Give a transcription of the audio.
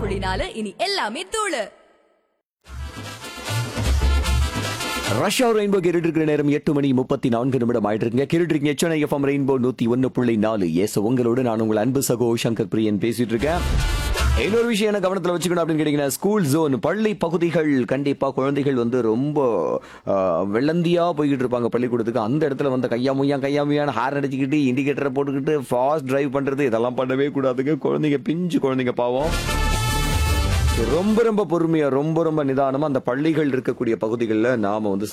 புள்ளி நாலு இனி எல்லாமே தூளு ரஷ்யா ரெயின்போ கேட்டுட்டு இருக்கிற நேரம் எட்டு மணி முப்பத்தி நான்கு நிமிடம் ஆயிட்டு இருக்குங்க கேட்டுட்டு இருக்கீங்க சென்னை எஃப்எம் ரெயின்போ நூத்தி ஒன்னு புள்ளி நாலு எஸ் உங்களோடு நான் உங்கள் அன்பு சகோ சங்கர் பிரியன் பேசிட்டு இருக்கேன் இன்னொரு விஷயம் என்ன கவனத்தில் வச்சுக்கணும் அப்படின்னு கேட்டீங்கன்னா ஸ்கூல் ஜோன் பள்ளி பகுதிகள் கண்டிப்பா குழந்தைகள் வந்து ரொம்ப ஆஹ், வெள்ளந்தியா போய்கிட்டு இருப்பாங்க பள்ளிக்கூடத்துக்கு அந்த இடத்துல வந்து கையா முய்யா கையா முய்யான்னு ஹார்ன் அடிச்சுக்கிட்டு இண்டிகேட்டரை போட்டுக்கிட்டு ஃபாஸ்ட் டிரைவ் பண்றது இதெல்லாம் பண்ணவே கூடாதுங்க குழந்தைங்க பிஞ்சு குழந்தைங்க பாவம் ரொம்ப ரொம்ப பொறுமையா ரொம்ப ரொம்ப நிதானமா அந்த பள்ளிகள் இருக்கக்கூடிய பகுதிகளில் நாம வந்து